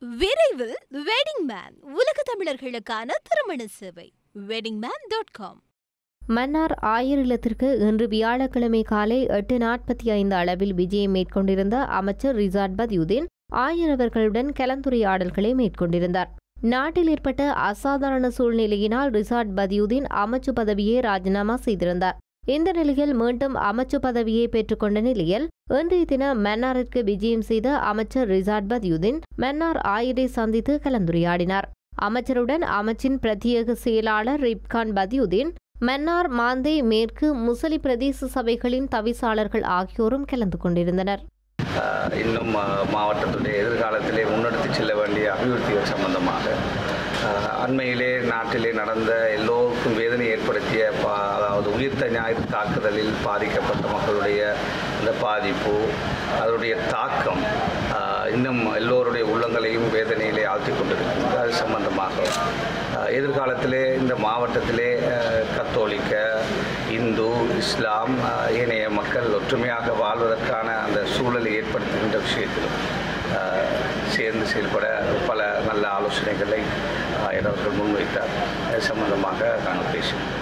விரைவில் wedding man உலக தமிழர்களுக்கான திருமண சேவை wedding man dot com Mannar ஆயர் இல்லத்திற்கு இன்று வியாழக்கிழமை காலை எட்டு நாற்பத்தி ஐந்து அளவில் விஜயம் மேற்கொண்டிருந்த அமைச்சர் ரிசாட் பத்யுதீன் ஆயர் அவர்களுடன் கலந்துரையாடல்களை மேற்கொண்டிருந்தார் நாட்டில் ஏற்பட்ட அசாதாரண சூழ்நிலையினால் ரிசாட் பத்யுதீன் அமைச்சு பதவியை ராஜினாமா செய்திருந்தார் இந்த நிலையில் மீண்டும் அமைச்சு பதவியை பெற்றுக்கொண்ட நிலையில் இன்றைய தினம் மன்னாரிற்கு விஜயம் செய்த அமைச்சர் ரிசாட் பத்யுதீன் மன்னார் ஆயரை சந்தித்து கலந்துரையாடினார் அமைச்சருடன் அமைச்சின் பிரத்யேக செயலாளர் ரிப்கான் பத்யுதீன் மன்னார் மாந்தே மேற்கு முசலி பிரதேச சபைகளின் தவிசாளர்கள் ஆகியோரும் கலந்து கொண்டிருந்தனர் ஆஹ் இன்னும் ஆஹ் மாவட்டத்துடைய எதிர்காலத்திலே முன்னெடுத்து செல்ல வேண்டிய அபிவிருத்திகள் சம்பந்தமாக ஆஹ் அண்மையிலே நாட்டிலே நடந்த எல்லோருக்கும் வேதனை ஏற்படுத்திய பா அதாவது உயிர்த்த ஞாயிறு தாக்குதலில் பாதிக்கப்பட்ட மக்களுடைய அந்த பாதிப்பு அதனுடைய தாக்கம் ஆஹ் இன்னும் எல்லோருடைய உள்ளங்களையும் வேதனையிலே ஆழ்த்தி கொண்டிருக்கிறது அது சம்பந்தமாக ஆஹ் எதிர்காலத்திலே இந்த மாவட்டத்திலே ஆஹ் கத்தோலிக்க இந்து இஸ்லாம் ஆஹ் ஏனைய மக்கள் ஒற்றுமையாக வாழ்வதற்கான அந்த சூழலை ஏற்படுத்துகின்ற விஷயத்திலும் ஆஹ் சேர்ந்து செயல்பட பல நல்ல ஆலோசனைகளை ஆயர் அவர்கள் முன்வைத்தார் அது சம்பந்தமாக நாங்கள் பேசினோம்